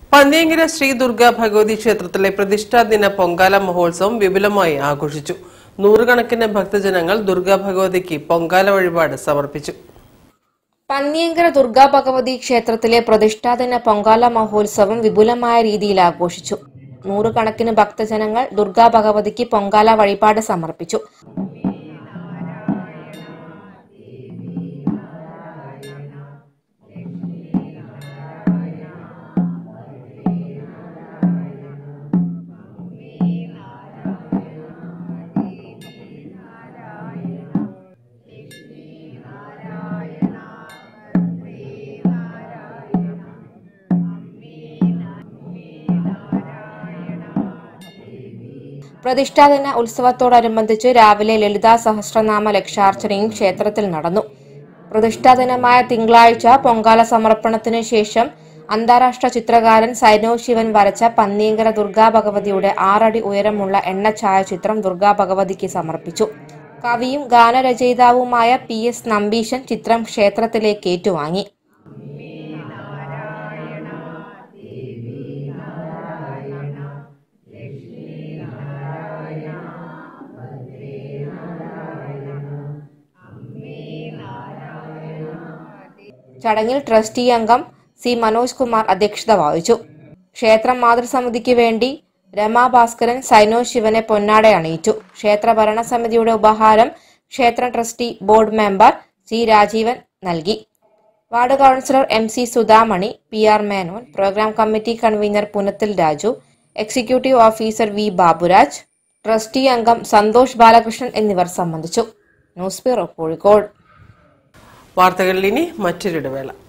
പന്നിയങ്കര ശ്രീ ദുർഗ ഭഗവതി ക്ഷേത്രത്തിലെ പ്രതിഷ്ഠാ ദിന പൊങ്കാല മഹോത്സവം വിപുലമായി ആഘോഷിച്ചു നൂറുകണക്കിന് ഭക്തജനങ്ങൾ ദുർഗാ ഭഗവതിക്ക് പൊങ്കാല വഴിപാട് സമർപ്പിച്ചു പന്നിയങ്കര ദുർഗാ ഭഗവതി ക്ഷേത്രത്തിലെ പ്രതിഷ്ഠാദിന പൊങ്കാല മഹോത്സവം വിപുലമായ രീതിയിൽ ആഘോഷിച്ചു നൂറുകണക്കിന് ഭക്തജനങ്ങൾ ദുർഗാ ഭഗവതിക്ക് പൊങ്കാല വഴിപാട് സമർപ്പിച്ചു പ്രതിഷ്ഠാദിന ഉത്സവത്തോടനുബന്ധിച്ച് രാവിലെ ലളിതാ സഹസ്രനാമ ലക്ഷാർച്ചനയും ക്ഷേത്രത്തിൽ നടന്നു പ്രതിഷ്ഠാദിനമായ തിങ്കളാഴ്ച പൊങ്കാല സമർപ്പണത്തിന് ശേഷം അന്താരാഷ്ട്ര ചിത്രകാരൻ സൈനോ ശിവൻ വരച്ച പന്നീങ്കര ദുർഗാ ഭഗവതിയുടെ ആറടി ഉയരമുള്ള എണ്ണ ഛായാചിത്രം ദുർഗാ ഭഗവതിക്ക് സമർപ്പിച്ചു കവിയും ഗാനരചയിതാവുമായ പി എസ് നമ്പീശൻ ചിത്രം ക്ഷേത്രത്തിലേക്ക് ഏറ്റുവാങ്ങി ചടങ്ങിൽ ട്രസ്റ്റി അംഗം സി മനോജ് കുമാർ അധ്യക്ഷത വഹിച്ചു ക്ഷേത്ര മാതൃസമിതിക്ക് വേണ്ടി രമാ ഭാസ്കരൻ സൈനോ ശിവനെ പൊന്നാട അണിയിച്ചു ക്ഷേത്ര ഭരണസമിതിയുടെ ഉപഹാരം ക്ഷേത്ര trustee board member C Rajeevan നൽകി ward councillor M C Sudhamani P R Menon programme committee convener Punathil Raju executive officer V Baburaj trustee അംഗം സന്തോഷ് ബാലകൃഷ്ണൻ എന്നിവർ സംബന്ധിച്ചു ന്യൂസ് ബ്യൂറോ കോഴിക്കോട് വാർത്തകളിൽ ഇനി മറ്റൊരിടവേള